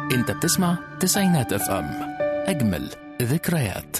انت بتسمع تسعينات اف ام اجمل ذكريات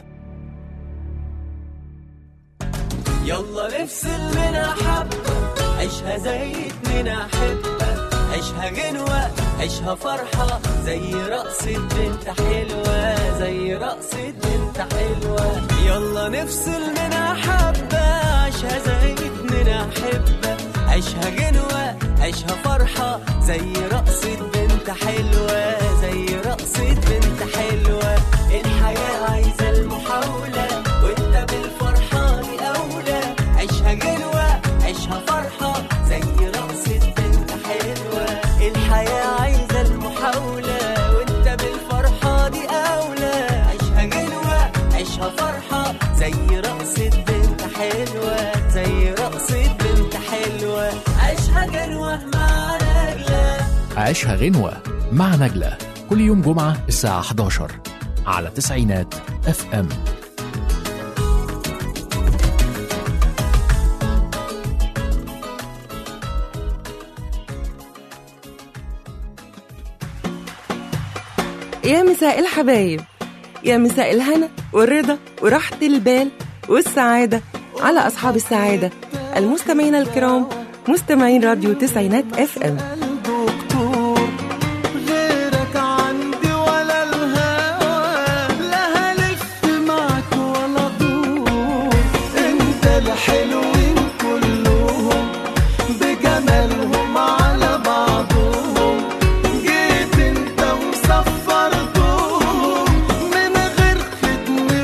يلا نفصل منها حبة عيشها زي اتنين أحبة عيشها غنوة عيشها فرحة زي رقصة بنت حلوة زي رقصة بنت حلوة يلا نفصل منها حبة عيشها زي اتنين أحبة عيشها غنوة عيشها فرحة زي رقصة بنت حلوة زي رقصة بنت حلوة الحياة عايزة المحاولة وانت بالفرحة دي أولى عيشها غنوة عيشها فرحة زي رقصة بنت حلوة الحياة عايزة المحاولة وانت بالفرحة دي أولى عيشها غنوة عيشها فرحة زي رقصة بنت حلوة زي رقصة بنت حلوة عيشها غنوة مع نجلة عيشها غنوة مع نجلة كل يوم جمعة الساعة 11 على تسعينات اف ام يا مساء الحبايب يا مساء الهنا والرضا وراحة البال والسعادة على أصحاب السعادة المستمعين الكرام مستمعين راديو تسعينات اف ام دكتور غيرك عندي ولا الهوى لا هلف معك ولا دور انت الحلوين كلهم بجمالهم على بعضهم جيت انت وصفرتهم من غير ختم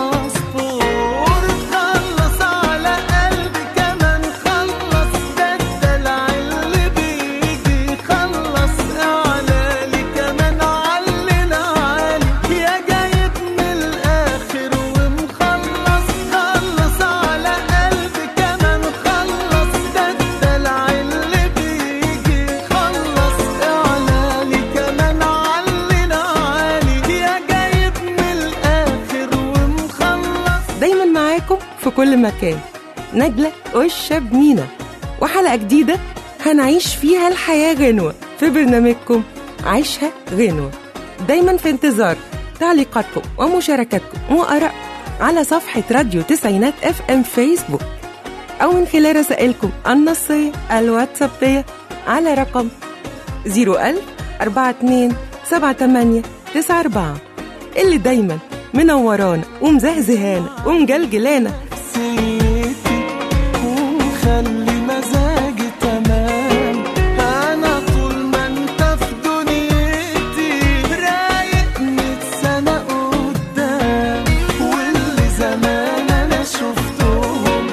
وباسبور خلص على قلبي كمان خلص ده الدلع اللي بيجي خلص اعلالي كمان علنا عالي يا جايب من الاخر ومخلص خلص على قلبي كمان خلص ده الدلع اللي بيجي خلص اعلالي كمان علنا عالي يا جايب من الاخر ومخلص دايما معاكم في كل مكان نجلة والشاب مينا وحلقة جديدة هنعيش فيها الحياة غنوة في برنامجكم عيشها غنوة دايما في انتظار تعليقاتكم ومشاركاتكم وآراء على صفحة راديو تسعينات اف ام فيسبوك أو من خلال رسائلكم النصية الواتسابية على رقم 01000 42 78 94 اللي دايما منورانا ومزهزهانا ومجلجلانا نفسيتي ومخلي مزاجي تمام انا طول ما انت في دنيتي رايق مية سنة قدام واللي زمان انا شفتهم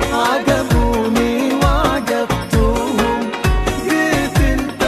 عجبوني وعجبتهم جيت انت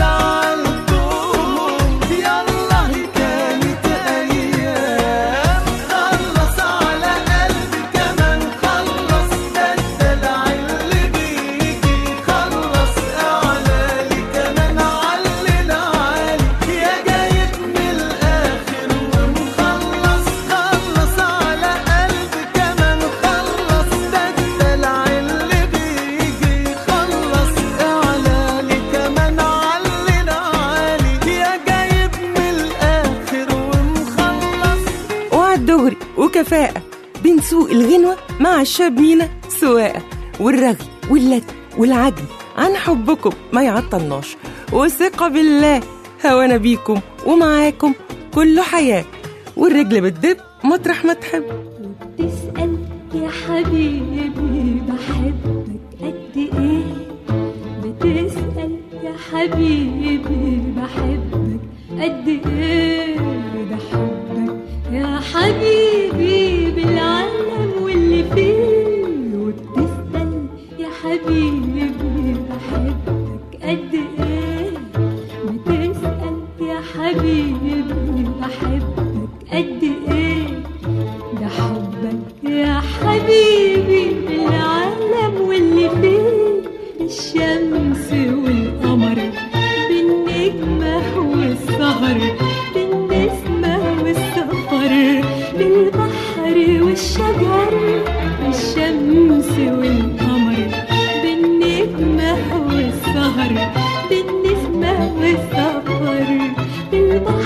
وزعلتهم يلا هي كانت ايام خلص على قلبي كمان خلص ده الدلع اللي بيجي خلص اعلالي كمان علنا عالي يا جايب من الاخر ومخلص خلص على قلبي كمان خلص ده الدلع اللي بيجي خلص اعلالي كمان علنا عالي يا جايب من الاخر ومخلص وعد دغري وكفاءة بنسوق الغنوة مع الشاب مينا سواقة والرغي واللت والعجن عن حبكم ما يعطلناش وثقة بالله هوانا بيكم ومعاكم كله حياة والرجل بتدب مطرح ما تحب تسأل يا حبيبي بحبك قد ايه بتسأل يا حبيبي بحبك قد ايه ده حبك يا حبيبي بالعالم واللي فيه وبتسأل يا حبيبي بحبك قد ايه بتسأل يا حبيبي بحبك قد ايه ده حبك يا حبيبي بالعالم واللي فيه الشمس والقمر بالنجمة والسهر بالنسمة والسفر بالبحر والشجر الشمس والقمر بالنجمة والسهر بالنسمة والسفر بالبحر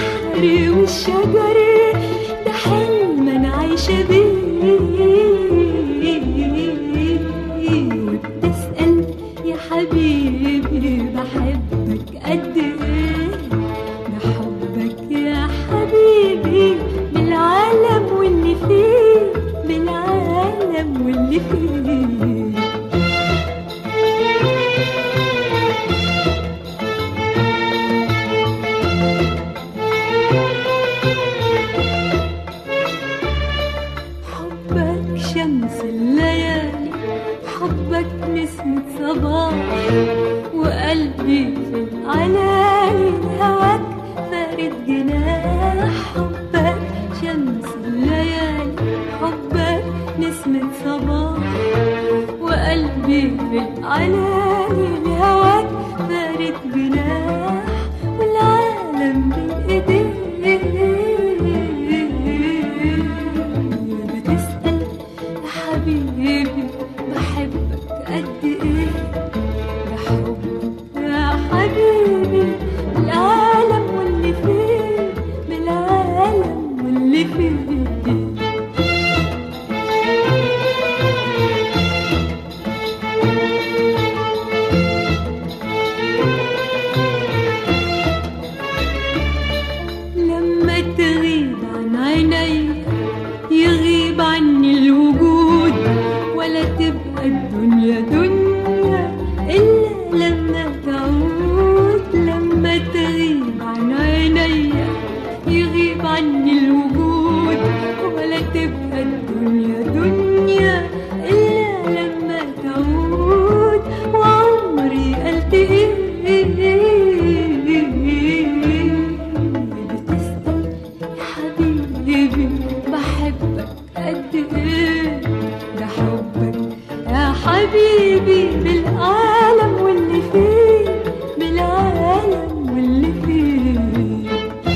بالعلالي هواك فارد جناح حبك شمس الليالي حبك نسمة صباح وقلبي بالعلالي هواك فارد جناح والعالم بين ايديك بتسأل يا حبيبي بحبك قد ايه بحبك يا حبيبي العالم واللي فيه بالعالم واللي فيه لما تغيب عن عيني يغيب عني الوجود ولا تبقى الدنيا دنيا إلا لما تعود لما تغيب عن عيني يغيب عني الوجود ولا تبقى الدنيا دنيا إلا لما تعود وعمري قلت إيه بتسأل يا حبيبي بحبك قد ايه ده حبك يا حبيبي بالعالم واللي فيه بالعالم واللي فيه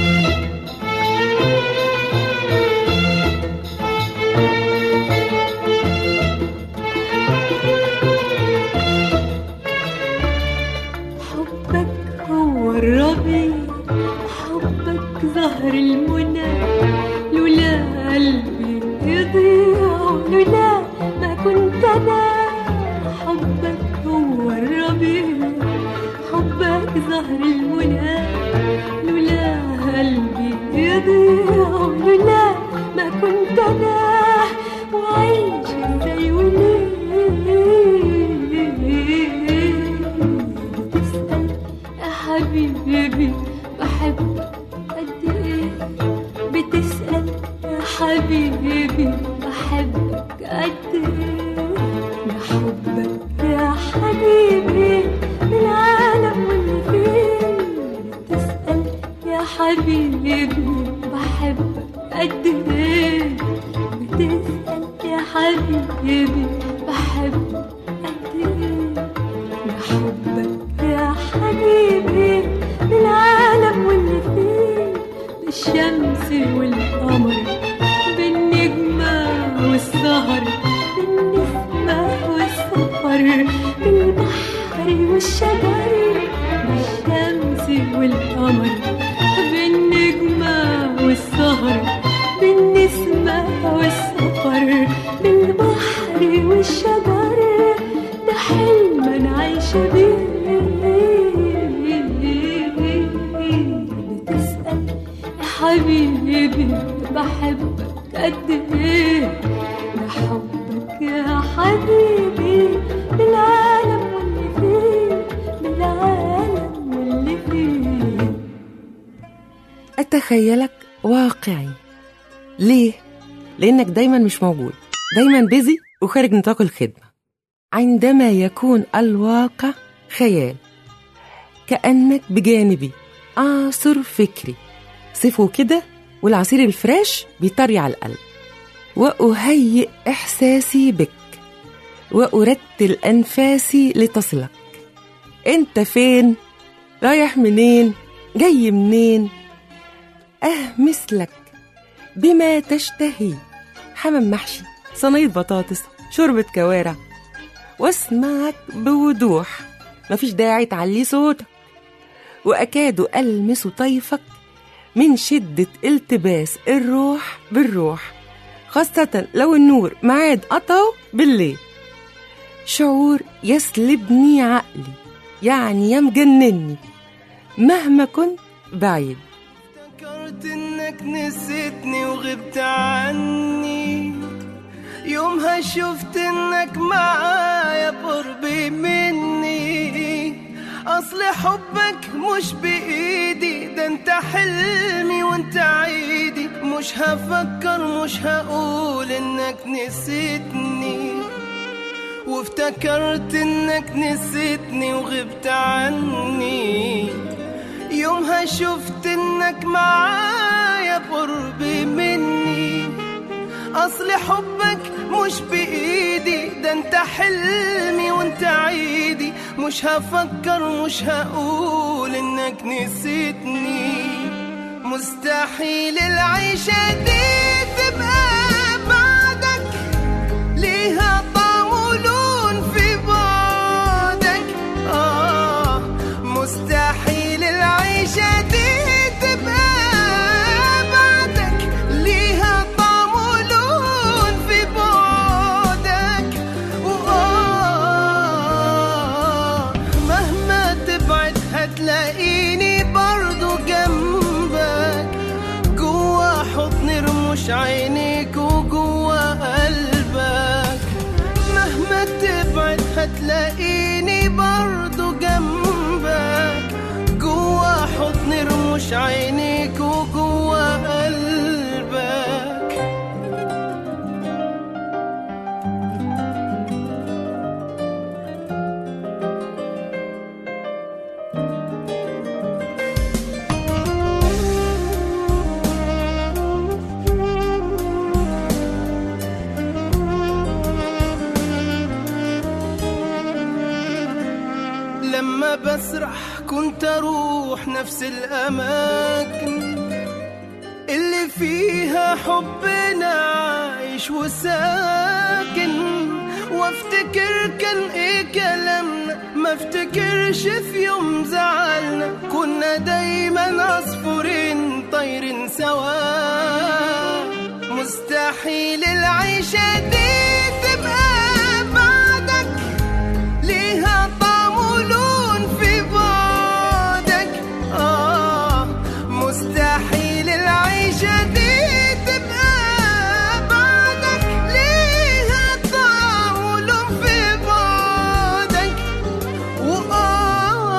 حبك هو الربيع حبك زهر المنى لولا قلبي يضيع لولا ما كنت انا حبك هو الربيع حبك زهر المنى لولا قلبي يضيع لولا ما كنت انا وعيش ازاي وليه بتسأل يا حبيبي بحبك قد ايه بتسأل يا حبيبي بحبك قد ايه بحبك يا حبيبي بالعالم واللي فيه بتسأل يا حبيبي بحبك قد ايه بتسأل يا حبيبي بحبك قد ايه بحبك يا حبيبي بالعالم واللي فيه بالشمس والقمر بالنجمة والسهر بالنسمة والسفر بالبحر والشجر بالشمس والقمر بالنجمة والسهر بالنسمة والسفر بالبحر والشجر ده حلم انا عايشة بيه بتسأل يا حبيبي بحبك قد ايه بحبك يا حبيبي بالعالم واللي فيه بالعالم واللي فيه أتخيلك واقعي ليه؟ لأنك دايما مش موجود دايما بيزي وخارج نطاق الخدمة عندما يكون الواقع خيال كأنك بجانبي أعصر فكري صفه كده والعصير الفريش بيطري على القلب وأهيئ إحساسي بك وأرتل أنفاسي لتصلك أنت فين؟ رايح منين؟ جاي منين؟ أهمس لك بما تشتهي حمام محشي صينية بطاطس شوربة كوارع واسمعك بوضوح مفيش داعي تعلي صوتك وأكاد ألمس طيفك من شدة التباس الروح بالروح خاصة لو النور معاد قطعه بالليل شعور يسلبني عقلي يعني يمجنني مهما كنت بعيد افتكرت انك نسيتني وغبت عني يومها شفت انك معايا قربي مني اصل حبك مش بايدي ده انت حلمي وانت عيدي مش هفكر مش هقول انك نسيتني وافتكرت انك نسيتني وغبت عني ما شفت انك معايا بقرب مني اصل حبك مش بايدي ده انت حلمي وانت عيدي مش هفكر مش هقول انك نسيتني مستحيل العيشة دي تبقى بعدك ليها طعم ولون في بعدك آه مستحيل العيشة دي تبقى بعدك ليها طعم ولون في بعدك وآه مهما تبعد هتلاقيني برضو جنبك جوا حضن رموش عينيك وجوا قلبك مهما تبعد هتلاقيني برضو جنبك جوا حضن رموش عينيك وجوا قلبك لما بسرح كنت اروح نفس الاماكن اللي فيها حبنا عايش وساكن وافتكر كان ايه كلامنا ما افتكرش في يوم زعلنا كنا دايما عصفورين طايرين سوا مستحيل العيشة دي تبقى بعدك ليها طعم ولون في بعدك آه مستحيل العيشة دي تبقى بعدك ليها طعم ولون في بعدك وآه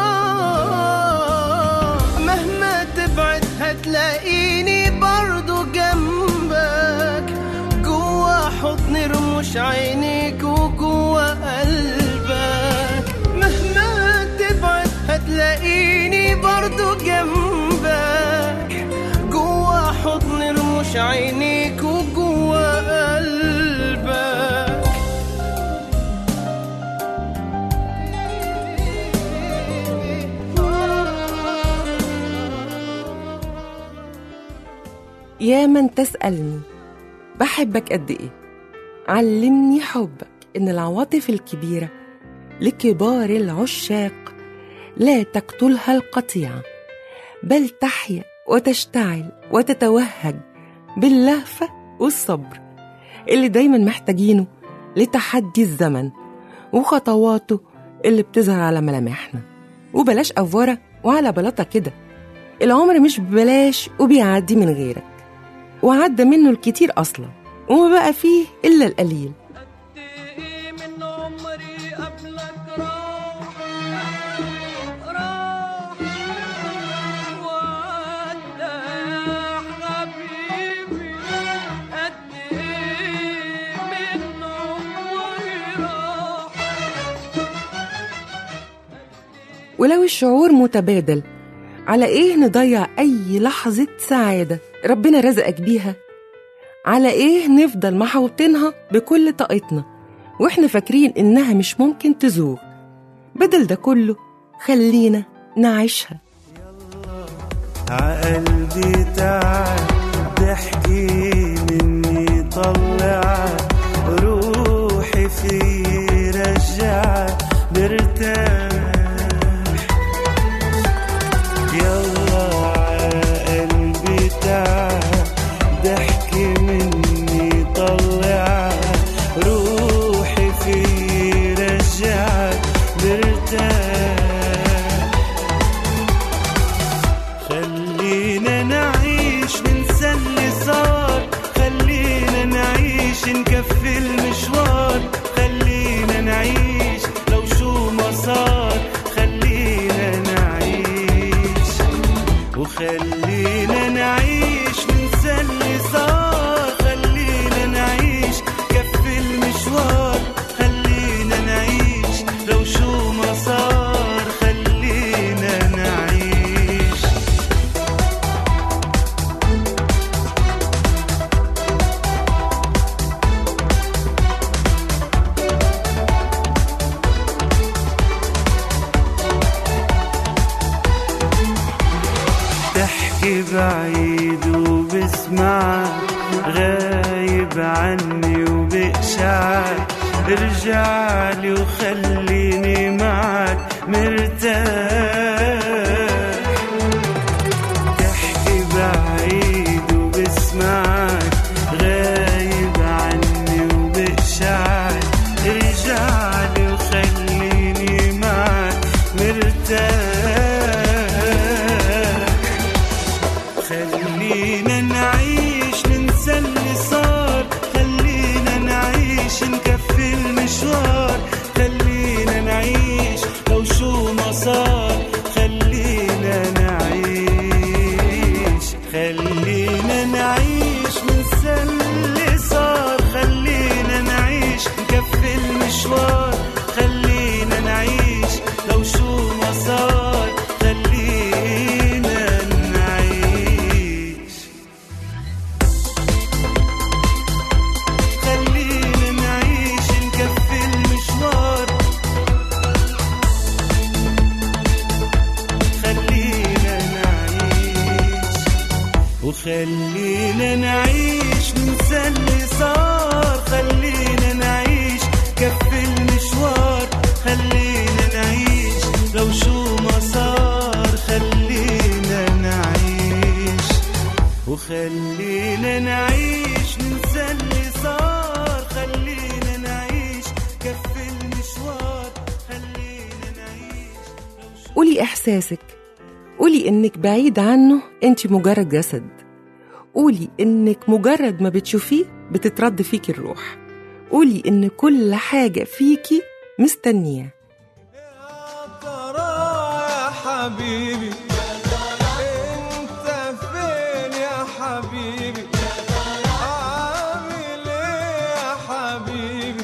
مهما تبعد هتلاقيني برضو جنبك جوا حضن رموش عينيك وجوا قلبك مهما تبعد هتلاقيني برضو جنبك جوا حضن رموش عينيك وجوا قلبك يا من تسألني بحبك قد إيه علمني حبك إن العواطف الكبيرة لكبار العشاق لا تقتلها القطيعة بل تحيا وتشتعل وتتوهج باللهفة والصبر اللي دايما محتاجينه لتحدي الزمن وخطواته اللي بتظهر على ملامحنا وبلاش أفورة وعلى بلاطة كده العمر مش ببلاش وبيعدي من غيرك وعدى منه الكتير أصلا وما بقى فيه إلا القليل ايه من عمري قبلك راح راح وعدى يا حبيبي قد ايه من عمري راح ولو الشعور متبادل على إيه نضيع أي لحظة سعادة ربنا رزقك بيها على إيه نفضل محوطينها بكل طاقتنا وإحنا فاكرين إنها مش ممكن تزوغ بدل ده كله خلينا نعيشها عقلبي تعال ضحكي مني طلع روحي في رجع نرتاح يلا عقلبي تعال ضحكي مني طلع روحي في رجع نرتاح خلينا نعيش ننسى اللي صار خلينا نعيش نكفي المشوار خلينا نعيش لو شو ما صار خلينا نعيش وخلينا نعيش ننسى اللي صار خلينا نعيش كفي المشوار خلينا نعيش لو شو ما صار خلينا نعيش تحكي بعيد وبسمعك غايب عني وبقشعك ارجعلي وخليني معك مرتاح تحكي بعيد وبسمعك غايب عني وبقشعك ارجعلي وخليني معك مرتاح خلينا نعيش ننسى اللي صار خلينا نعيش نكفي المشوار خلينا نعيش لو شو ما صار خلينا نعيش خلينا نعيش ننسى اللي صار خلينا نعيش نكفي المشوار خلينا نعيش لو شو ما صار خلينا نعيش خلينا نعيش نكفي المشوار خلينا نعيش وخلينا نعيش ننسى اللي صار خلينا نعيش كفي المشوار خلينا نعيش لو شو ما صار خلينا نعيش وخلينا نعيش ننسى اللي صار خلينا نعيش كفي المشوار خلينا نعيش لو شو قولي إحساسك قولي إنك بعيد عنه أنت مجرد جسد قولي إنك مجرد ما بتشوفيه بتترد فيكي الروح قولي إن كل حاجة فيكي مستنياه ترى يا حبيبي انت فين يا حبيبي عامل ايه يا حبيبي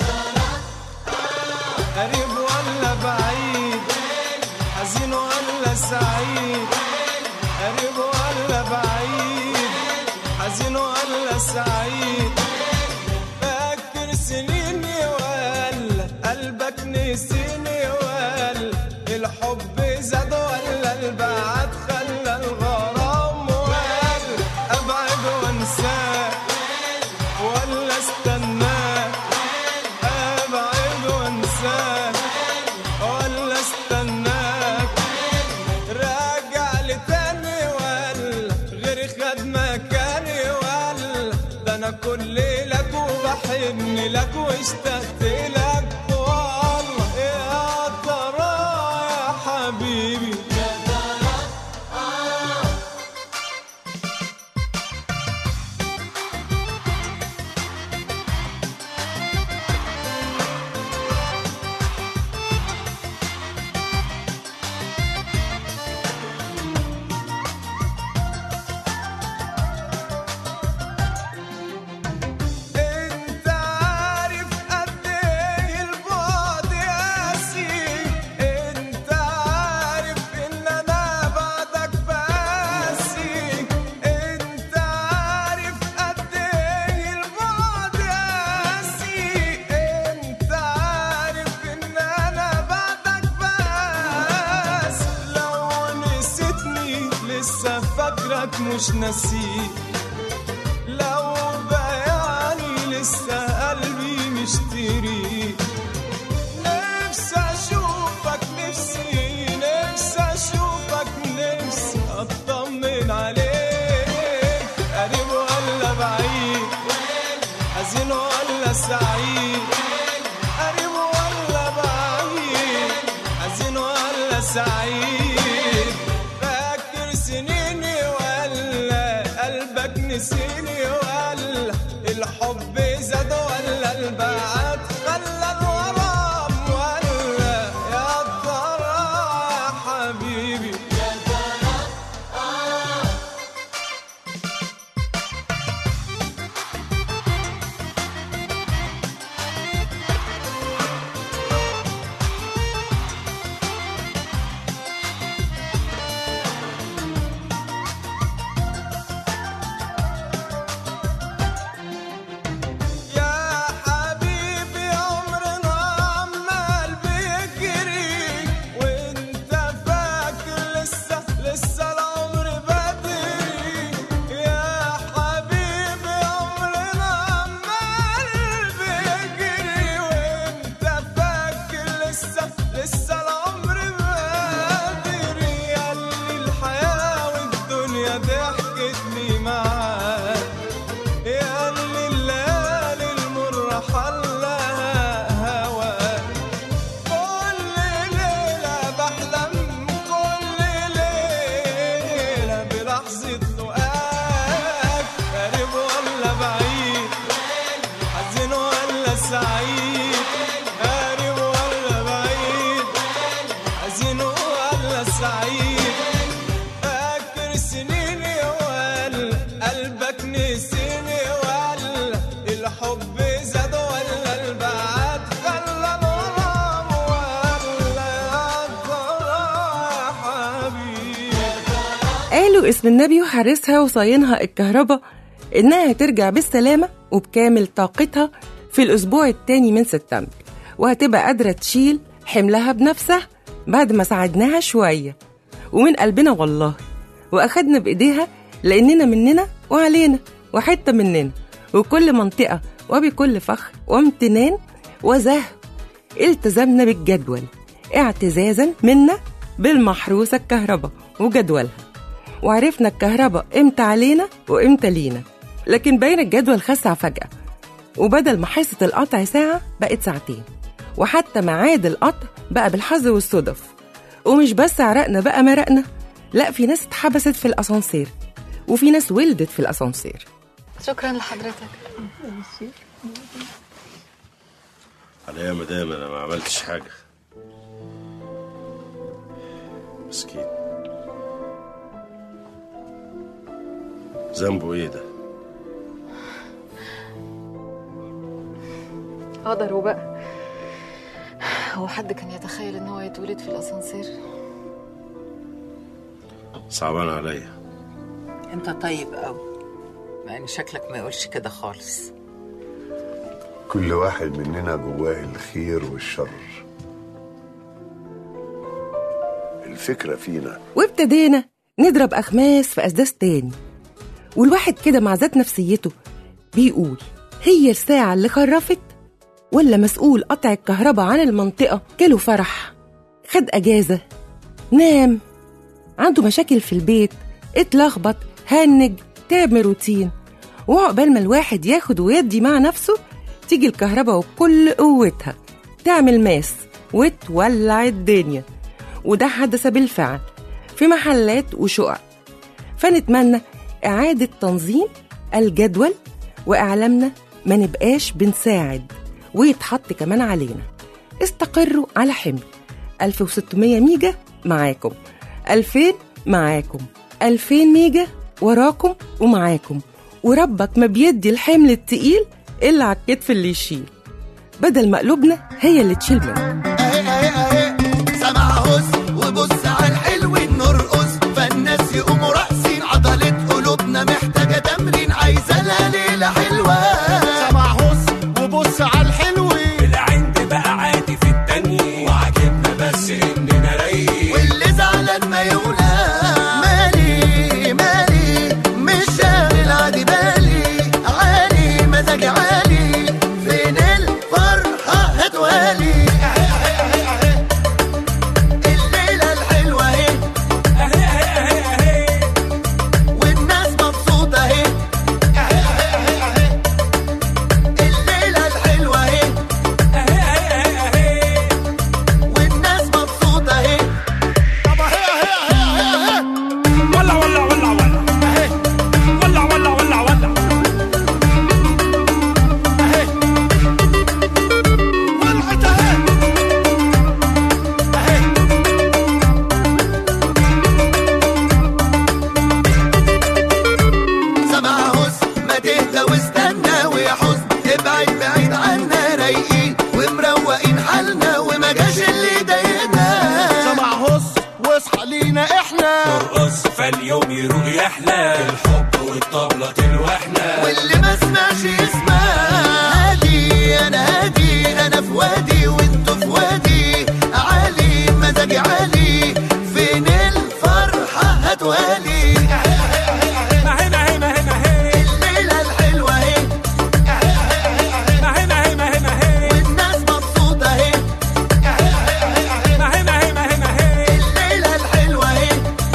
قريب ولا بعيد حزين ولا سعيد قريب ولا بعيد حزين ولا سعيد فاكر سنيني ولا قلبك نسيني ولا الحب زاد ولا البعد خلى الغرام ولا ابعد وانساك ولا استناك ابعد وانساك ولا استناك راجع لتاني ولا غير خد مكاني ولا ده انا كل لك وبحن لك واشتقت لك والله يا ترى يا حبيبي انت عارف قد ايه البعد قاسي انت عارف ان انا بعدك باسي انت عارف قد ايه البعد قاسي انت عارف ان انا بعدك بس لو نسيتني لسه فاكرك مش نسيت لو بياني لسه قلبي مشتري نفسي اشوفك نفسي نفسي اشوفك نفسي اطمن عليك قريب ولا بعيد حزين ولا سعيد قريب ولا بعيد حزين ولا سعيد فاكر سنيني ولا قلبك قالوا اسم النبي وحارسها وصاينها الكهرباء إنها هترجع بالسلامة وبكامل طاقتها في الأسبوع التاني من سبتمبر وهتبقى قادرة تشيل حملها بنفسها بعد ما ساعدناها شوية ومن قلبنا والله وأخدنا بإيديها لأننا مننا وعلينا وحتة مننا وكل منطقة وبكل فخر وامتنان وزهو التزمنا بالجدول اعتزازا منا بالمحروسة الكهرباء وجدولها وعرفنا الكهرباء امتى علينا وامتى لينا لكن باين الجدول خسع فجأة وبدل ما حصة القطع ساعة بقت ساعتين وحتى ميعاد القطع بقى بالحظ والصدف ومش بس عرقنا بقى مرقنا لا في ناس اتحبست في الأسانسير وفي ناس ولدت في الأسانسير شكرا لحضرتك على يا مدام انا ما عملتش حاجه مسكين ذنبه ايه ده قدر بقى هو حد كان يتخيل ان هو يتولد في الاسانسير صعبان عليا انت طيب قوي مع ان شكلك ما يقولش كده خالص كل واحد مننا جواه الخير والشر الفكرة فينا وابتدينا نضرب أخماس في أسداس تاني والواحد كده مع ذات نفسيته بيقول هي الساعة اللي خرفت ولا مسؤول قطع الكهرباء عن المنطقة جاله فرح خد أجازة نام عنده مشاكل في البيت اتلخبط هنج تعب من روتين وعقبال ما الواحد ياخد ويدي مع نفسه تيجي الكهرباء وبكل قوتها تعمل ماس وتولع الدنيا وده حدث بالفعل في محلات وشقق فنتمنى إعادة تنظيم الجدول وإعلامنا ما نبقاش بنساعد ويتحط كمان علينا استقروا على حمل 1600 ميجا معاكم 2000 معاكم 2000 ميجا وراكم ومعاكم وربك ما بيدي الحمل التقيل إلا على الكتف اللي يشيل بدل ما قلوبنا هي اللي تشيل منه اهي اهي اهي سمع هز وبص على الحلو نرقص فالناس يقوموا راقصين عضلة قلوبنا محتاجة تمرين عايزة لها ليلة حلوة سمع هز وبص على الحلو العند بقى عادي في التانية وعجبنا بس اننا رايقين واللي زعلان ما يولى مالي مالي مش شاغل عادي بالي عالي مزاجي عالي فين الفرحة هتوالي الليلة الحلوة اهي والناس مبسوطة اهي الليلة الحلوة اهي والناس مبسوطة اهي طب اهي اهي اهي اهي اهي ولا ولا ولا ولا اهي ولا ولا ولا ولا اهي ولعت اهي اهي سمع هز ما تهدى واستنى ويا حزن ابعد بعيد عنا رايقين ومروقين حالنا وما جاش اللي ضايقنا سمع هز واصحى لينا احنا نرقص فاليوم يروق يحلى الحب والطبلة تلوحنا واللي ما سمعش يسمع هادي انا هادي انا في وادي وانتوا في وادي عالي مزاجي عالي فين الفرحة هتوالي ما هي ما هي ما هي ما هي الليلة الحلوة اهي ما هي ما هي ما هي ما هي والناس مبسوطة اهي ما هي ما هي ما هي ما هي الليلة الحلوة اهي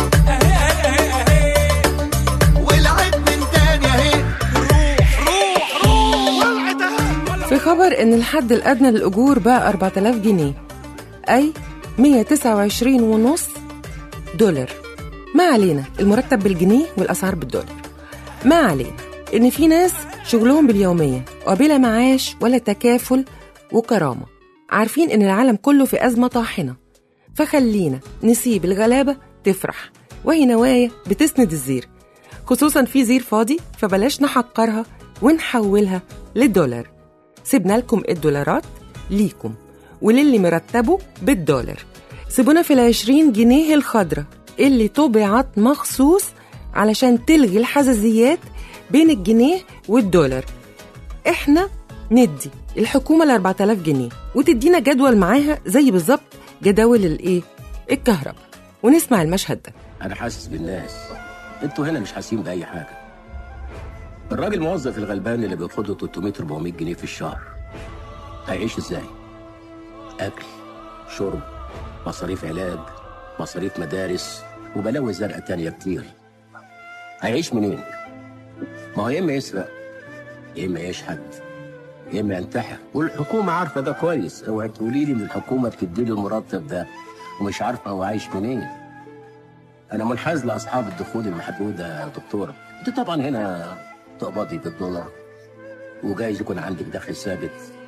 والعيد من تاني اهي روح روح روح ولعت اهي في خبر إن الحد الأدنى للأجور بقى 4000 جنيه أي 129 ونص دولار ما علينا المرتب بالجنيه والأسعار بالدولار ما علينا إن في ناس شغلهم باليومية وبلا معاش ولا تكافل وكرامة عارفين إن العالم كله في أزمة طاحنة فخلينا نسيب الغلابة تفرح وهي نوايا بتسند الزير خصوصا في زير فاضي فبلاش نحقرها ونحولها للدولار سيبنا لكم الدولارات ليكم وللي مرتبه بالدولار سيبونا في العشرين جنيه الخضرة اللي طبعت مخصوص علشان تلغي الحزازيات بين الجنيه والدولار احنا ندي الحكومة ال 4000 جنيه وتدينا جدول معاها زي بالظبط جداول الايه الكهرباء ونسمع المشهد ده انا حاسس بالناس انتوا هنا مش حاسين باي حاجه الراجل الموظف الغلبان اللي بياخد له 300 400 جنيه في الشهر هيعيش ازاي اكل شرب مصاريف علاج مصاريف مدارس وبلاوي زرقاء تانية كتير هيعيش منين ما هو يا اما يسرق يا اما يشحت يا اما ينتحر والحكومه عارفه ده كويس اوعي تقولي لي ان الحكومه بتدي له المرتب ده ومش عارفه هو عايش منين انا منحاز لاصحاب الدخول المحدوده يا دكتوره انت طبعا هنا تقبضي بالدولار وجايز يكون عندك دخل ثابت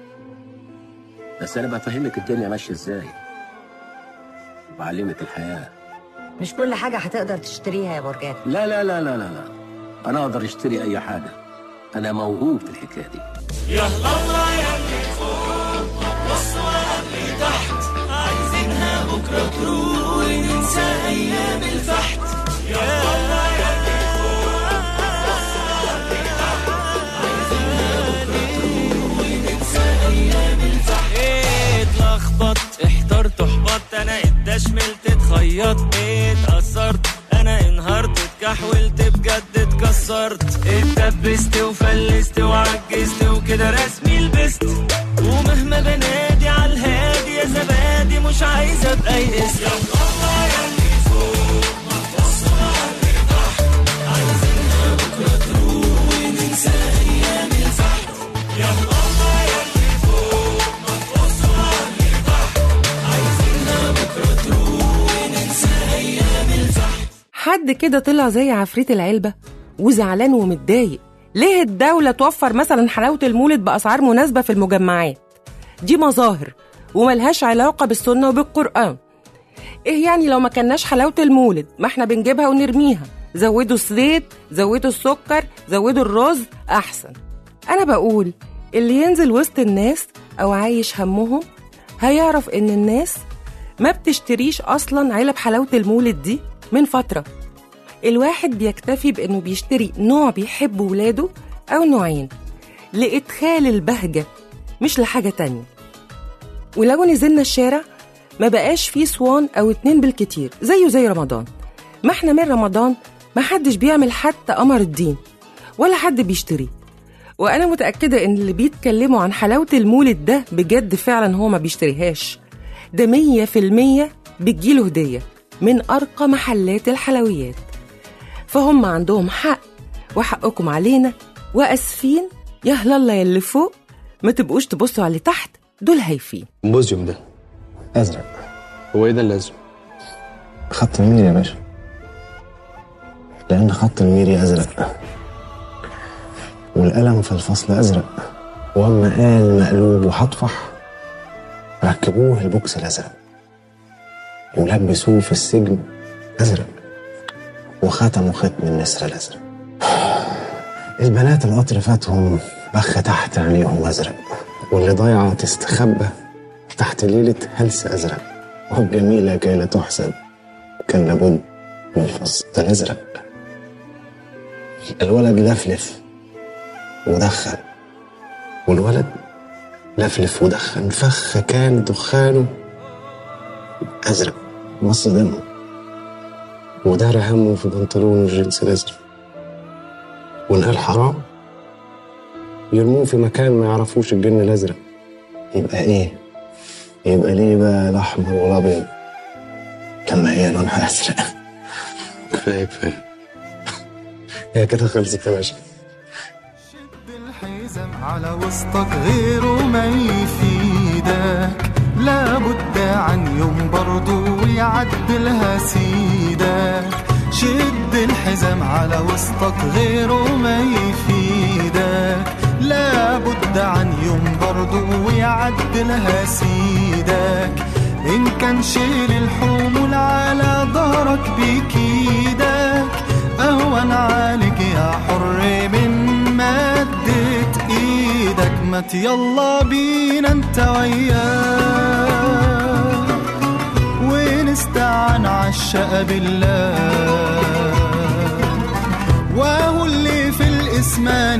بس انا بفهمك الدنيا ماشيه ازاي بعلمك الحياه مش كل حاجة هتقدر تشتريها يا برجان لا لا لا لا لا لا انا اقدر اشتري اي حاجه انا موهوب في الحكايه دي يا الله يا اللي فوق والصور اللي تحت عايزينها بكرة تروح وننسى أيام الفحت يا الله يا اللي فوق والصور اللي تحت عايزينها بكرة تروح وننسى أيام الفحت إيه اتلخبطت احترت احبطت أنا اتدشملت اتخيطت إيه اتأثرت أنا انهارت اتكحولت بجد اتكسرت اتدبست وفلست وعجزت وكده رسمي لبست ومهما بنادي على الهادي يا زبادي مش عايز ابقى يئس يا الله يا اللي فوق ما تبصوا على اللي تحت عايزينها بكره تروح وننسى ايام الفحت يا الله يا اللي فوق ما تبصوا على اللي تحت عايزينها بكره تروح وننسى ايام الفحت حد كده طلع زي عفريت العلبة وزعلان ومتضايق ليه الدولة توفر مثلا حلاوة المولد بأسعار مناسبة في المجمعات دي مظاهر وملهاش علاقة بالسنة وبالقرآن ايه يعني لو ما كناش حلاوة المولد ما احنا بنجيبها ونرميها زودوا الزيت زودوا السكر زودوا الرز احسن انا بقول اللي ينزل وسط الناس او عايش همهم هيعرف ان الناس ما بتشتريش اصلا علب حلاوة المولد دي من فترة الواحد بيكتفي بانه بيشتري نوع بيحب ولاده او نوعين لادخال البهجة مش لحاجة تانية ولو نزلنا الشارع ما بقاش فيه صوان او اتنين بالكتير زيه زي رمضان ما احنا من رمضان ما حدش بيعمل حتى قمر الدين ولا حد بيشتريه وانا متاكده ان اللي بيتكلموا عن حلاوه المولد ده بجد فعلا هو ما بيشتريهاش ده مية في المية بتجيله هديه من ارقى محلات الحلويات فهم عندهم حق وحقكم علينا واسفين يا الله يا اللي فوق ما تبقوش تبصوا على اللي تحت دول هايفين البوزيوم ده ازرق هو ايه ده اللازم خط الميري يا باشا لان خط الميري ازرق والقلم في الفصل ازرق واما قال مقلوب وهطفح ركبوه البوكس الازرق ولبسوه في السجن ازرق وختموا ختم النسر الازرق البنات القطر فاتهم بخ تحت عينيهم ازرق واللي ضايعه تستخبى تحت ليله هلس ازرق والجميله كي لا تحسد كان لابد من الفصل الازرق الولد لفلف ودخن والولد لفلف ودخن فخ كان دخانه ازرق مص دمه ودار همه في بنطلونه الجنس الازرق ونقال حرام يرموه في مكان ما يعرفوش الجن الازرق يبقى ايه يبقى ليه بقى الاحمر والابيض لما هي لونها ازرق كفايه كفايه هي كده خلصت يا باشا الحزام على وسطك غيره ما يفيدك لابد عن يوم برضو ويعدلها سيدك شد الحزام على وسطك غيره ما يفيدك لابد عن يوم برضو ويعدلها سيدك إن كان شيل الحمول على ظهرك بكيدك أهون عليك يا حر من مدة إيدك مات يلا بينا انت وياه ونستعان عالشقى بالله الاسم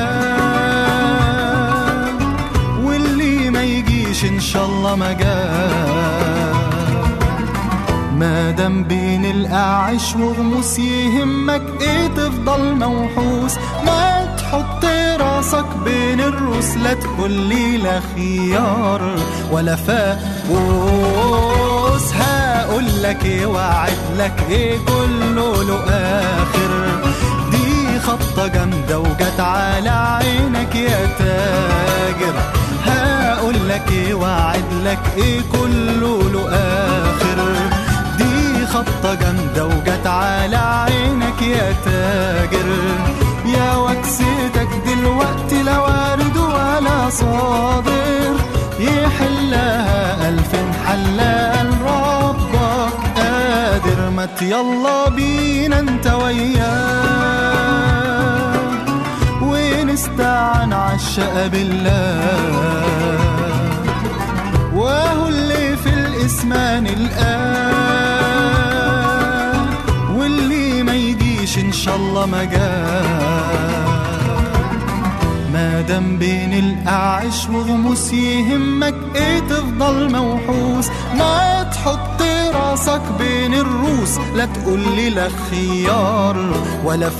نلقاه واللي ما يجيش ان شاء الله ما جاه ما دام بين القعش وغموس يهمك ايه تفضل موحوس ما تحط راسك بين الروس لا تقول لي لا خيار ولا فاقوس هقول لك ايه وعد لك ايه كله له اخر دي خبطه جامده وجت على عينك يا تاجر هقول لك ايه وعد لك ايه كله له اخر دي خبطة جامدة وجت على عينك يا تاجر يا وكستك دلوقتي لا وارد ولا صادر يحلها ألف حلال ربك قادر ما يلا بينا انت وياه ونستعن عالشقة بالله وهو اللي في الاسمان الآن واللي ما يجيش ان شاء الله ما جاه ما دام بين القعش وغموس يهمك ايه تفضل موحوس ما تحط راسك بين الروس لا تقول لي لا خيار ولا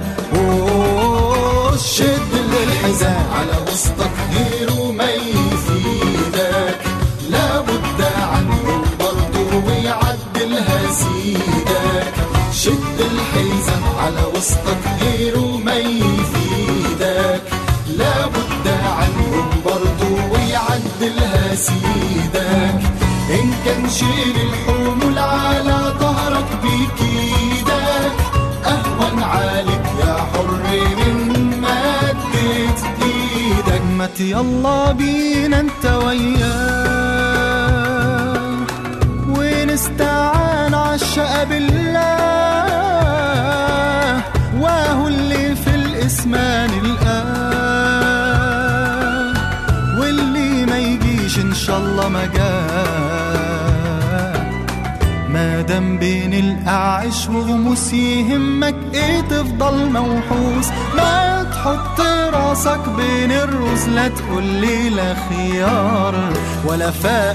فاقوس شد الحزام على وسطك غيره ما يفيدك لابد عنه برضه ويعدلها سيدك شد الحزام على وسطك غيره ما يفيدك لابد عنهم برضه ويعدلها سيدك إن كان شيل الحمول على ظهرك بكيدك أهون عليك يا حر من مدة إيدك ما يلا بينا انت وياه ونستعان عالشقة بالله وهو اللي في الاسمان الآن واللي ما يجيش ان شاء الله ما جاه ما دام بين القعش وغموس يهمك ايه تفضل موحوس ما تحط راسك بين الروس لا تقول لي لا خيار ولا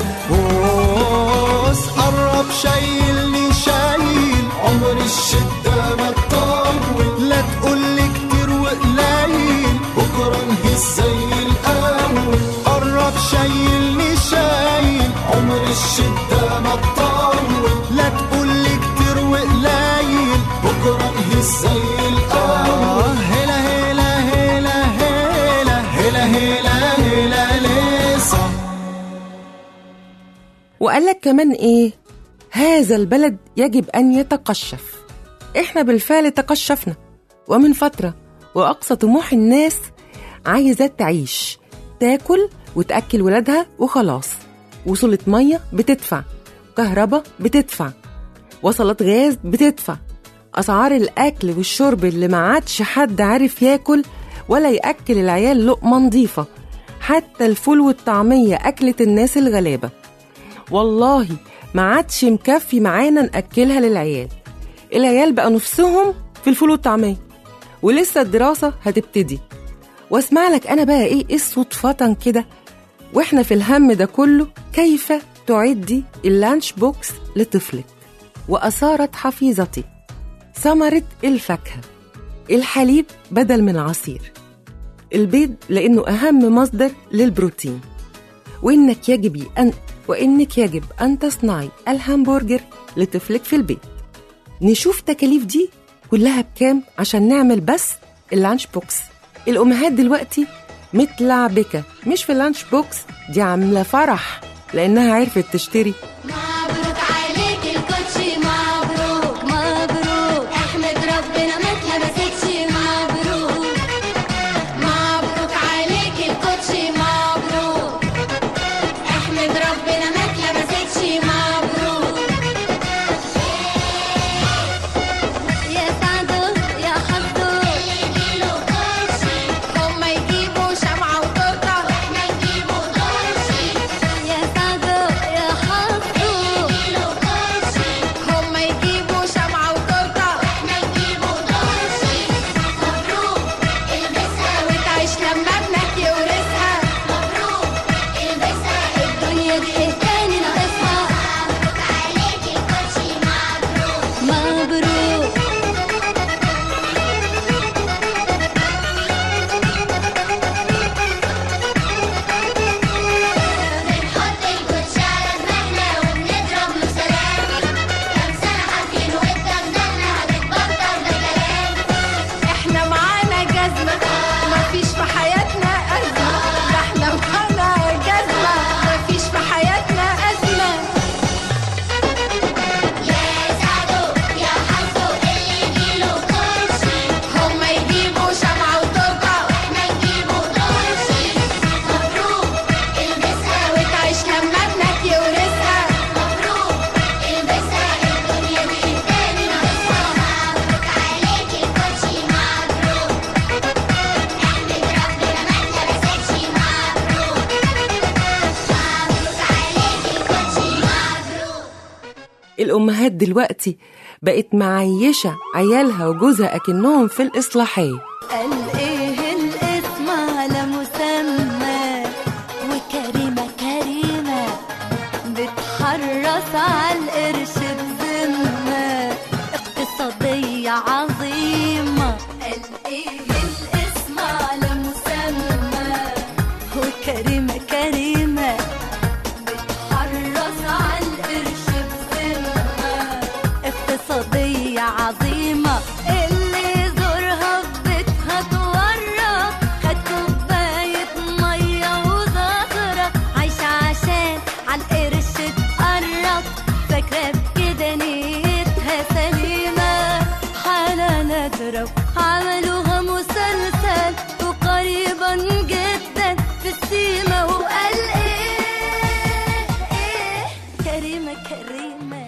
فاقوس قرب شايلني شايل عمر الشدة ما تطول لا تقول لي كتير وقليل بكرة نهز زي الأول قرب شايلني شايل عمر الشدة ما تطول لا تقول لي كتير وقليل بكرة نهز زي الأول هلا هلا هلا هلا هلا هلا هلا لسه وقال لك كمان ايه هذا البلد يجب ان يتقشف احنا بالفعل تقشفنا ومن فتره واقصى طموح الناس عايزه تعيش تاكل وتاكل ولادها وخلاص وصلة ميه بتدفع كهرباء بتدفع وصلات غاز بتدفع اسعار الاكل والشرب اللي ما عادش حد عارف ياكل ولا ياكل العيال لقمه نظيفه حتى الفول والطعميه اكلت الناس الغلابه والله ما عادش مكفي معانا ناكلها للعيال العيال بقى نفسهم في الفول والطعميه ولسه الدراسه هتبتدي واسمع لك انا بقى ايه ايه صدفه كده واحنا في الهم ده كله كيف تعدي اللانش بوكس لطفلك واثارت حفيظتي ثمره الفاكهه الحليب بدل من العصير البيض لانه اهم مصدر للبروتين وانك يجب ان وانك يجب ان تصنعي الهمبرجر لطفلك في البيت نشوف تكاليف دي كلها بكام عشان نعمل بس اللانش بوكس الامهات دلوقتي متلعبكه مش في اللانش بوكس دي عامله فرح لانها عرفت تشتري مبروك عليك الكوتشي مبروك مبروك احمد ربنا ما اتلبستش مبروك مبروك عليك الكوتشي مبروك احمد ربنا ما اتلبستش مبروك يا سعده يا حظه يجيله كوتشي هما يجيبوا شمعة وتورتة واحنا نجيبوا كوتشي يا سعده يا حظه الأمهات دلوقتي بقت معيشة عيالها وجوزها أكنهم في الإصلاحية قال ايه الاسم على مسمى وكريمة كريمة بتحرص على القرش بذمة اقتصادية عظيمة قال ايه الاسم على مسمى وكريمة كريمة بتحرص على القرش بذمة اقتصادية عظيمة اللي يزورها في بيتها تورط خد كوباية مية وزغرة عايشة عشان عالقرش تقرب فاكرة بكده نيتها سليمة حالة نادرة عملوها مسلسل وقريبا جدا في السيما وقال ايه ايه كريمة كريمة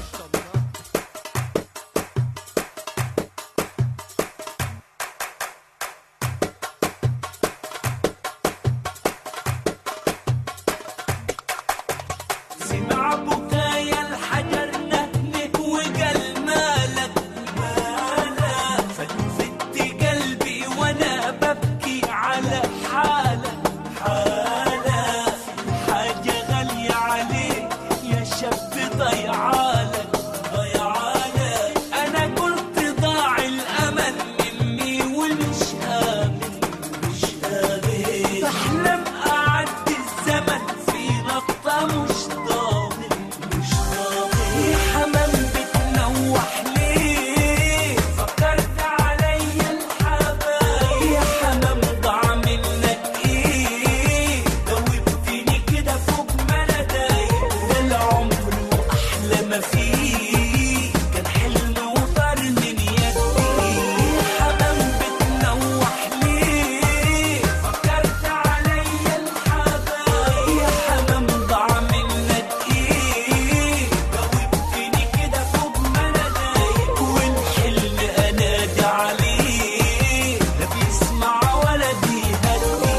سمع بكايا الحجر نهنه وقال مالك مالك فلفت قلبي وانا ببكي على حالك حالك حاجة غالية عليك يا شاب ضيعالك ضيعالك انا قلت ضاع الامل مني ومش امن مش امن بحلم اعدي الزمن في نقطة مش ضامن مش ضامن يا حمام بتنوح ليه فكرت عليا الحبايب يا حمام ضاع منك ايه دوبتني كده فوق ما انا دايق ده العمر واحلى ما فيه كان حلم وطار من يدي يا حمام بتنوح ليه فكرت عليا الحبايب يا حمام ضاع منك ايه دوبتني كده فوق ما انا دايق والحلم انادي عليه لا بيسمع ولا بيهدي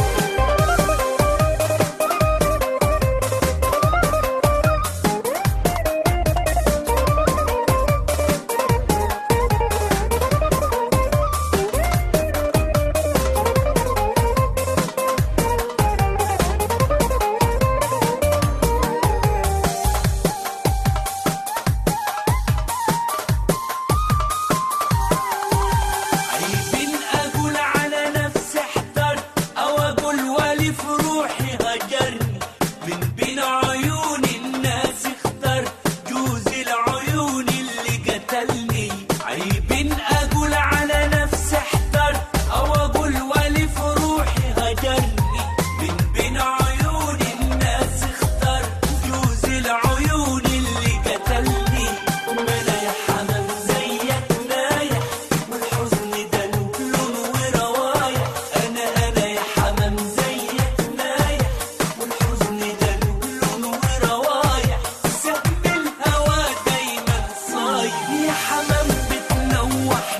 عيبين اقول على نفسي احترت او اقول والي في روحي هجرني من بين عيون الناس اخترت جوز العيون اللي قتلني عيبين اقول على نفسي احترت او اقول والي في روحي هجرني من بين عيون الناس اخترت جوز العيون اللي قتلني ما انا يا حمام زيك نايح والحزن ده له لون وروايح انا انا يا حمام زيك نايح والحزن ده له لون وروايح سهم الهوى دايما صايح يا حمام بتنوح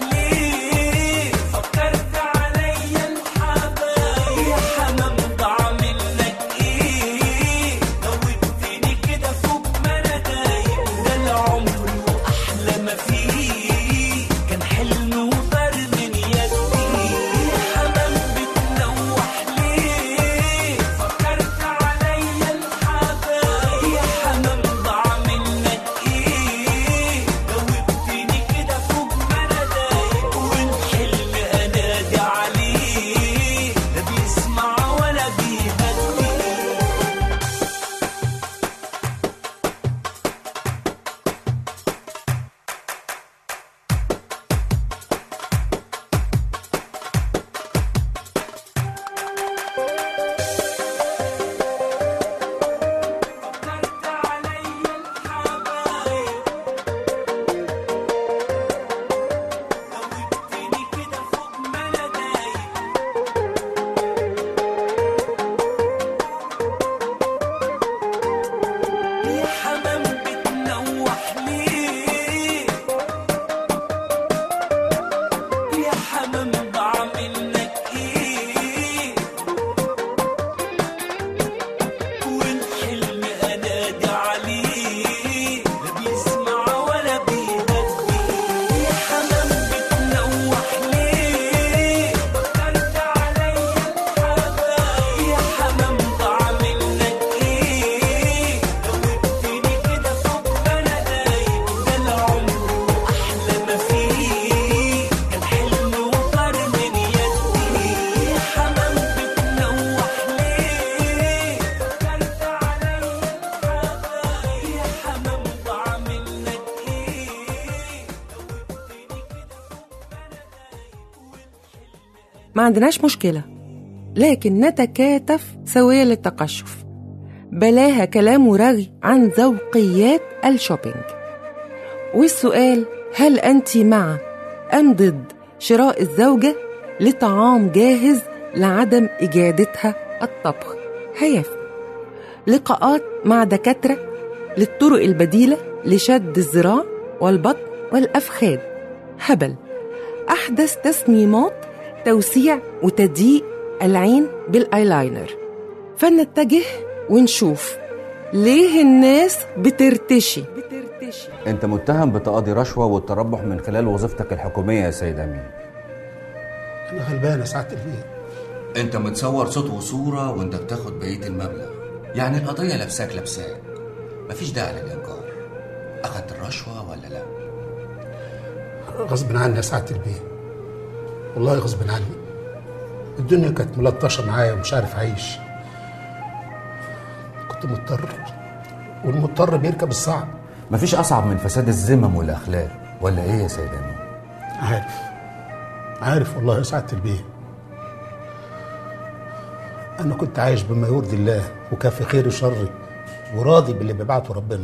ما عندناش مشكلة لكن نتكاتف سوية للتقشف بلاها كلام ورغي عن ذوقيات الشوبينج والسؤال هل أنت مع أم ضد شراء الزوجة لطعام جاهز لعدم إجادتها الطبخ هيافي لقاءات مع دكاترة للطرق البديلة لشد الذراع والبطن والأفخاذ هبل أحدث تصميمات توسيع وتضييق العين بالايلاينر فنتجه ونشوف ليه الناس بترتشي انت متهم بتقاضي رشوه والتربح من خلال وظيفتك الحكوميه يا سيد امين انا غلبان يا سعاده البيت انت متصور صوت وصوره وانت بتاخد بقيه المبلغ يعني القضيه لابساك لابساك مفيش داعي للانكار اخدت الرشوه ولا لا غصب عني يا سعاده البيت والله غصب عني الدنيا كانت ملطشه معايا ومش عارف اعيش كنت مضطر والمضطر بيركب الصعب مفيش اصعب من فساد الذمم والاخلاق ولا ايه يا سيد امين عارف عارف والله يا سعاده البيت انا كنت عايش بما يرضي الله وكافي خيري وشري وراضي باللي بيبعته ربنا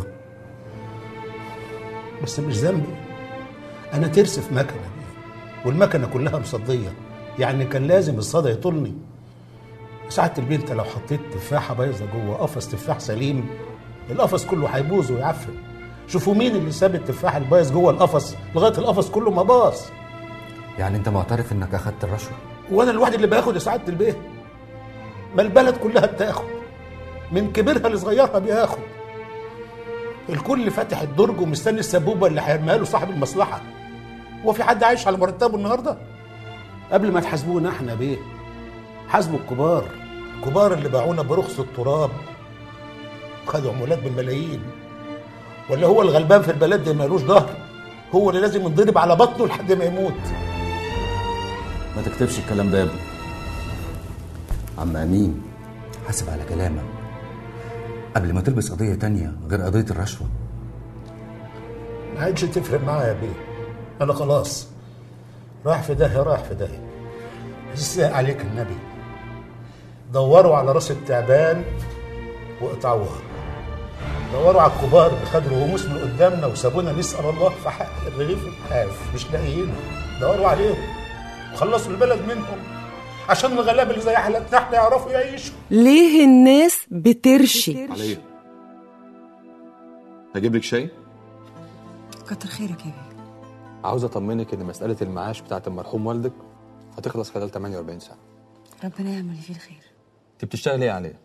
بس مش ذنبي انا ترس في مكنه والمكنه كلها مصديه يعني كان لازم الصدى يطولني ساعة البيت انت لو حطيت تفاحة بايظة جوه قفص تفاح سليم القفص كله هيبوظ ويعفن شوفوا مين اللي ساب التفاح البايظ جوه القفص لغاية القفص كله ما باظ يعني انت معترف انك اخدت الرشوه وانا الواحد اللي باخد يا سعادة البيت ما البلد كلها بتاخد من كبيرها لصغيرها بياخد الكل فاتح الدرج ومستني السبوبة اللي هيرميها له صاحب المصلحة هو في حد عايش على مرتبه النهارده؟ قبل ما تحاسبونا احنا بيه حاسبوا الكبار الكبار اللي باعونا برخص التراب خدوا عمولات بالملايين ولا هو الغلبان في البلد اللي مالوش ظهر هو اللي لازم ينضرب على بطنه لحد ما يموت ما تكتبش الكلام ده يا ابني عم امين حاسب على كلامك قبل ما تلبس قضيه تانية غير قضيه الرشوه ما عادش تفرق معايا يا بيه انا خلاص راح في داهيه راح في داهيه ازاي عليك النبي دوروا على راس التعبان واقطعوها دوروا على الكبار اللي خدوا رموز من قدامنا وسابونا نسال الله في حق الرغيف والحاف مش لاقيينه دوروا عليهم وخلصوا البلد منهم عشان الغلابه اللي زي حالتنا احنا يعرفوا يعيشوا ليه الناس بترشي عليا هجيب لك شاي كتر خيرك يا بيه عاوز اطمنك ان مساله المعاش بتاعت المرحوم والدك هتخلص خلال 48 ساعه ربنا يعمل فيه الخير انت بتشتغلي ايه عليه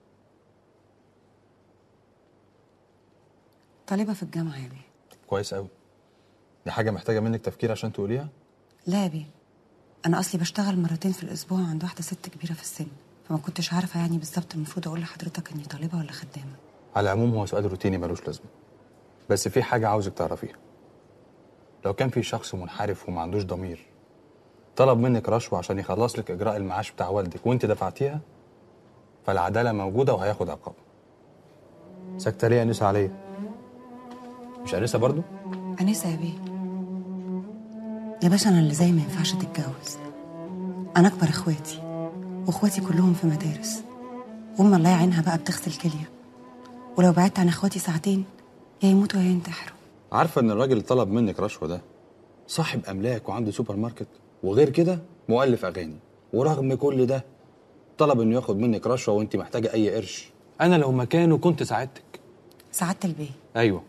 طالبة في الجامعة يا بيه كويس قوي دي حاجه محتاجه منك تفكير عشان تقوليها لا يا بيه أنا أصلي بشتغل مرتين في الأسبوع عند واحدة ست كبيرة في السن فما كنتش عارفة يعني بالظبط المفروض أقول لحضرتك إني طالبة ولا خدامة على العموم هو سؤال روتيني ملوش لازمه بس في حاجه عاوزك تعرفيها لو كان في شخص منحرف وما عندوش ضمير طلب منك رشوه عشان يخلص لك اجراء المعاش بتاع والدك وانت دفعتيها فالعداله موجوده وهياخد عقاب ساكته ليه يا انسه عليا مش انسه برضو أنسة يا بيه يا باشا أنا اللي زي ما ينفعش تتجوز أنا أكبر إخواتي وإخواتي كلهم في مدارس وأم الله يعينها بقى بتغسل كلية ولو بعدت عن إخواتي ساعتين يا يموتوا يا ينتحروا عارفه ان الراجل اللي طلب منك رشوه ده صاحب املاك وعنده سوبر ماركت وغير كده مؤلف اغاني ورغم كل ده طلب انه ياخد منك رشوه وانت محتاجه اي قرش انا لو مكانه كنت ساعدتك سعادة البيه ايوه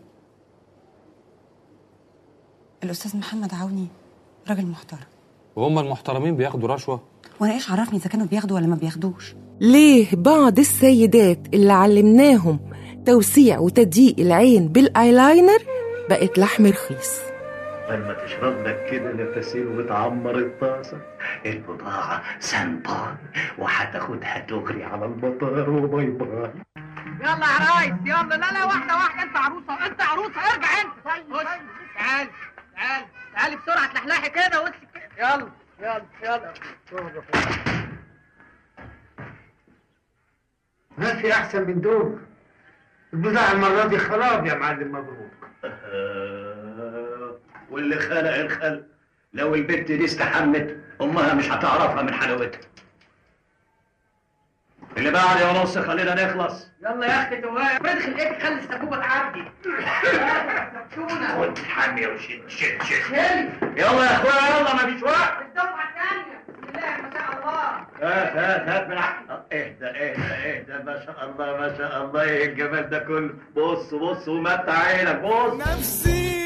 الأستاذ محمد عوني راجل محترم وهم المحترمين بياخدوا رشوه وأنا إيش عرفني إذا كانوا بياخدوا ولا ما بياخدوش ليه بعض السيدات اللي علمناهم توسيع وتضييق العين بالايلاينر بقت لحم رخيص لما تشرب لك كده نفسين وتعمر الطاسة البضاعة سنطان وهتاخدها تجري على المطار وباي باي يلا يا ريس يلا لا لا واحدة واحدة انت عروسة انت عروسة ارجع انت خش تعال تعال تعالي بسرعة تلحلحي كده وشك كده يلا يلا يلا ما في أحسن من دول البضاعة المرة دي خراب يا معلم مبروك واللي خلق الخلق لو البت دي استحمت امها مش هتعرفها من حلاوتها اللي بعد يا ونص خلينا نخلص يلا يا اختي توقع افرض خلقتك خلي السبوبه تعدي خد حامية وشد شد شد شيل يلا يا اخويا يلا مفيش وقت الدفعه الثانيه بسم الله ما شاء الله هات هات هات من عندك اهدى اهدى اهدى ما شاء الله ما شاء الله ايه الجمال ده كله بص بص ومتع عينك بص نفسي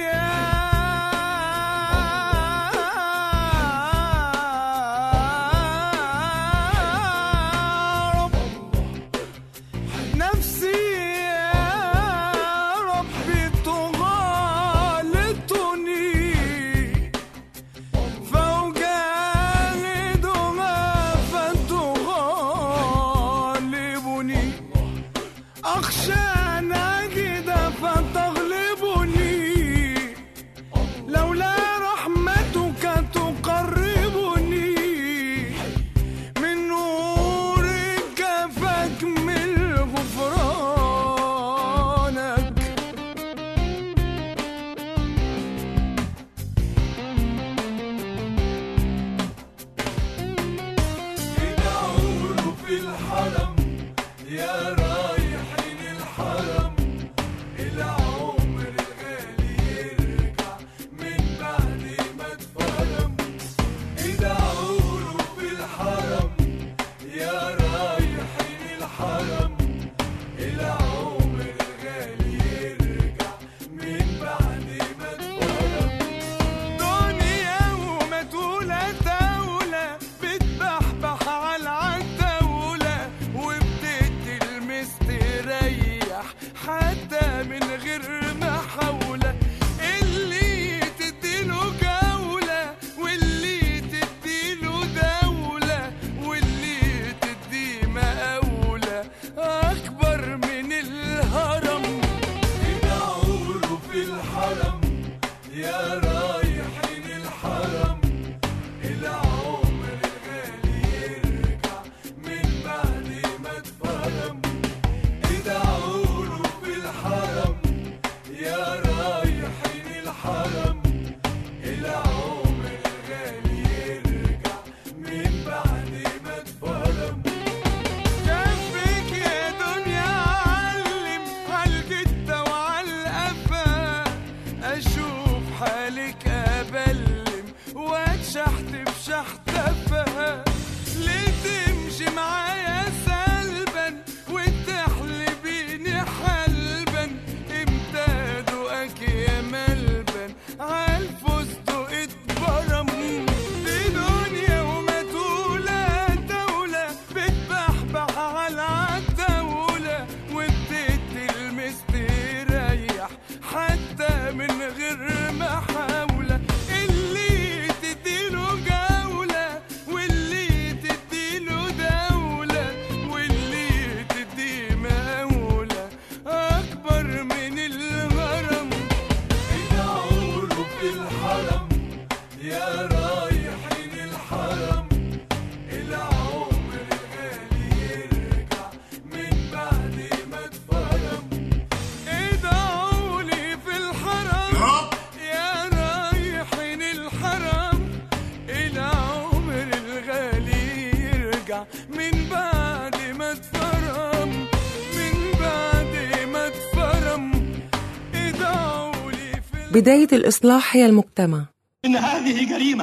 نفسي يا ربي تغالطني فأجاهدها فتغالبني أخشى أن أجد فتغلبني لولا رحمتك تقربني من نورك فاكمل غفرانك ادعوا له في الحرم يا رايحين الحرم العمر الغالي يرجع من بعد ما اتفرم ادعوا له في الحرم يا رايحين الحرم العمر الغالي يرجع من بعد ما اتفرم دنيا وما تولى دولة بتبحبح على العتاولة وبتلمس تريح حتى من غير محاولة اللي تديله جولة واللي تديله دولة واللي تديه مقاولة أكبر من الهرم ادعوا له في الحرم يا رايحين الحرم العمر الغالي يرجع من بعد ما اتفرم ادعوا له في الحرم يا رايحين الحرم العمر الغالي يرجع من بعد ما اتفرم كفك يا دنيا علم عالجدة وعالقفا اشوف حالك ابلم واتشحت بشحتفها ليه تمشي معايا سلبا وتحلبيني حلبا امتى دقك يا ملبن عالفستق اتبرم دي دنيا وما تولى دولة بتبحبح على الدولة وبتتلمس تريح حتى من غير محاولة اللي تديله جولة واللي تديله دولة واللي تديه مقاولة أكبر من الهرم ادعوا له في الحرم يا رايحين الحرم العمر الغالي يرجع من بعد ما اتفرم ادعوا لي في الحرم يا رايحين الحرم العمر الغالي يرجع من بعد ما اتفرم من بعد ما اتفرم ادعوا لي بداية الإصلاح هي المجتمع إن هذه جريمة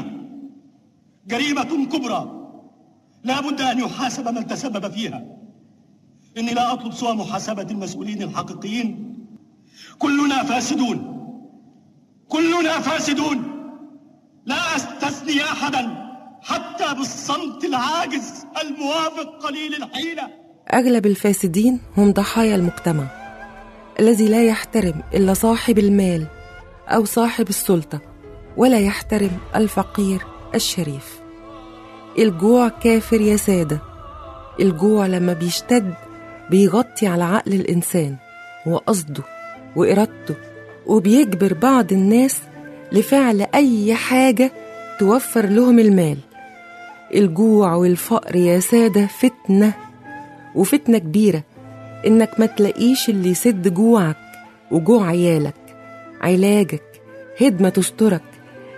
جريمة كبرى لا بد أن يحاسب من تسبب فيها إني لا أطلب سوى محاسبة المسؤولين الحقيقيين كلنا فاسدون كلنا فاسدون لا أستثني أحدا حتى بالصمت العاجز الموافق قليل الحيلة أغلب الفاسدين هم ضحايا المجتمع الذي لا يحترم إلا صاحب المال أو صاحب السلطة ولا يحترم الفقير الشريف الجوع كافر يا سادة الجوع لما بيشتد بيغطي على عقل الإنسان وقصده وإرادته وبيجبر بعض الناس لفعل أي حاجة توفر لهم المال الجوع والفقر يا سادة فتنة وفتنة كبيرة إنك ما تلاقيش اللي يسد جوعك وجوع عيالك علاجك هدمة تسترك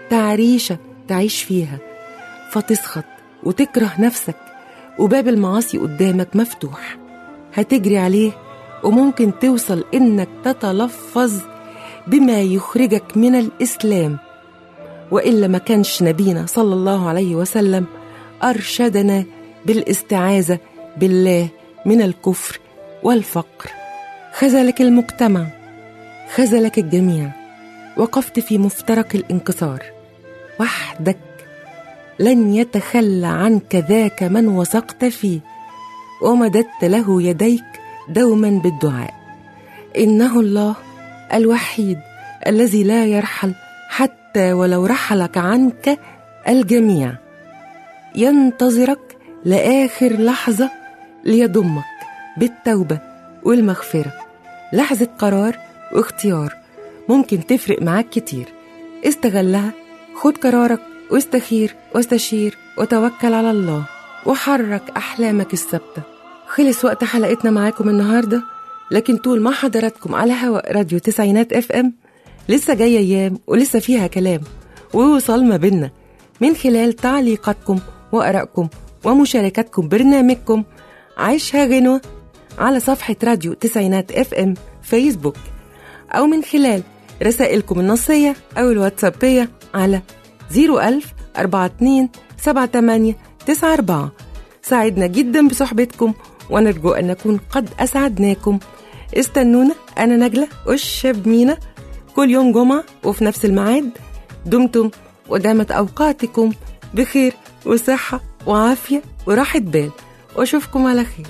تعريشة تعيش فيها فتسخط وتكره نفسك وباب المعاصي قدامك مفتوح هتجري عليه وممكن توصل إنك تتلفظ بما يخرجك من الإسلام وإلا ما كانش نبينا صلى الله عليه وسلم أرشدنا بالاستعاذة بالله من الكفر والفقر خذلك المجتمع خذلك الجميع وقفت في مفترق الانكسار وحدك لن يتخلى عنك ذاك من وثقت فيه ومددت له يديك دوما بالدعاء انه الله الوحيد الذي لا يرحل حتى ولو رحلك عنك الجميع ينتظرك لاخر لحظه ليضمك بالتوبه والمغفره لحظه قرار واختيار ممكن تفرق معاك كتير استغلها خد قرارك واستخير واستشير وتوكل على الله وحرك أحلامك الثابتة خلص وقت حلقتنا معاكم النهاردة لكن طول ما حضراتكم على هواء راديو تسعينات اف ام لسه جاية أيام ولسه فيها كلام ووصال ما بينا من خلال تعليقاتكم وآرائكم ومشاركاتكم برنامجكم عيشها غنوة على صفحة راديو تسعينات اف ام فيسبوك أو من خلال رسائلكم النصية أو الواتسابية على 01000 42 78 94 سعدنا جدا بصحبتكم ونرجو أن نكون قد أسعدناكم استنونا أنا نجلة والشاب مينا كل يوم جمعة وفي نفس الميعاد دمتم ودامت أوقاتكم بخير وصحة وعافية وراحة بال وأشوفكم على خير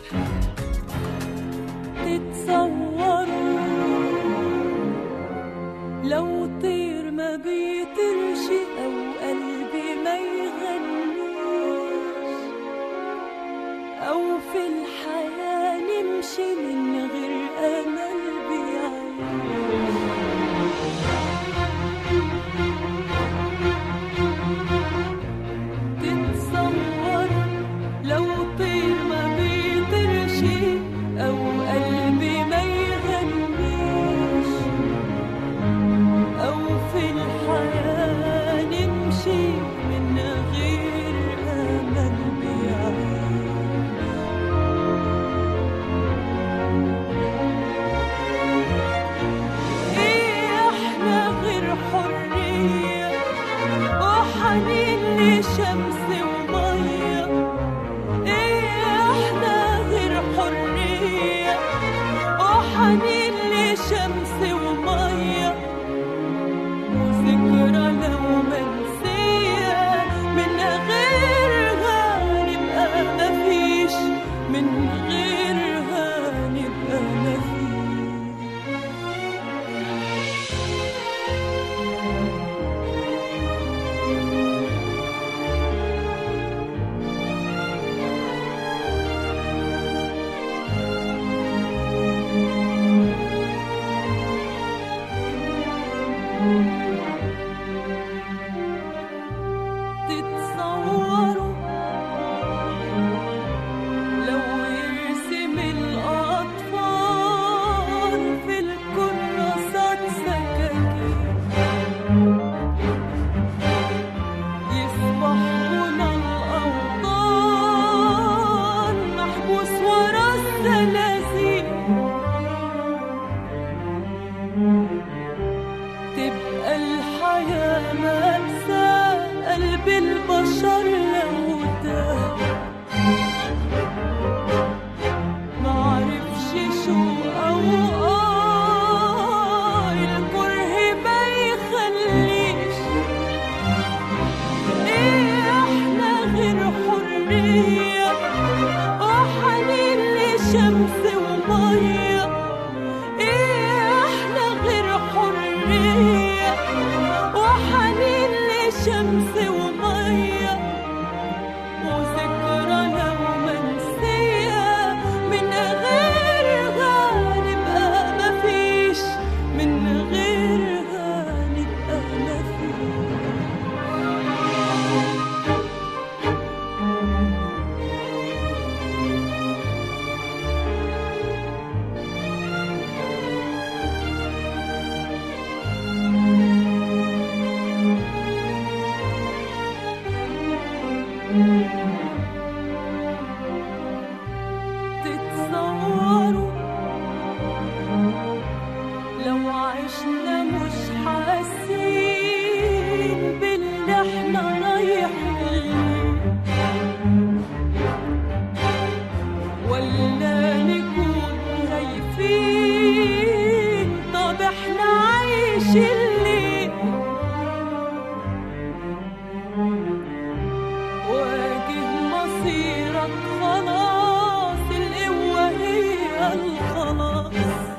تتصوروا لو طير ما بيطيرش او قلبي ما يغنيش او في الحياة نمشي من غير امل بيعيش تتصور لو طير ما بيطيرش او قلبي ما يغنيش أو في الحياة نمشي من غير أمل بعيد إيه إحنا غير حرية وحنين لشمس ومية إيه إحنا غير حرية وحنين لشمس ومية وذكرى لو منسية من غيرها نبقى مفيش من غيرها نبقى مفيش تتصوروا لو يرسم الأطفال في الكراسات سكاكين يصبحون الأوطان محبوس ورا الزلازل تبقى الحياة مأساة قلب البشر لو تاه معرفش شو أو آه الكره ما يخليش إيه إحنا غير حرية وحنين لشمس ومية إيه إحنا غير حرية وحنين لشمس ومية وذكرى لو منسية من غيرها نبقى مفيش من غيرها نبقى مفيش تتصوروا لو عشنا مش حاسين باللي احنا رايحين ولا نكون خايفين طب احنا عايشين ليه واجه مصيرك خلاص القوة هي الخلاص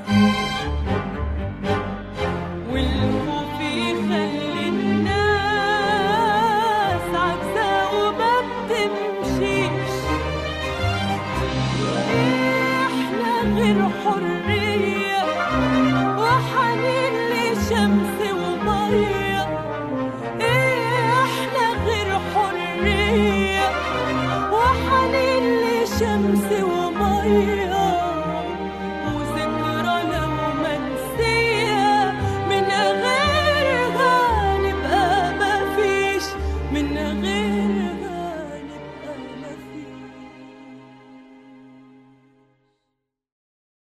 والخوف يخلي الناس عكسة وما بتمشيش احنا غير حرية وحنين لشمس ومية احنا غير حرية وحنين لشمس ومية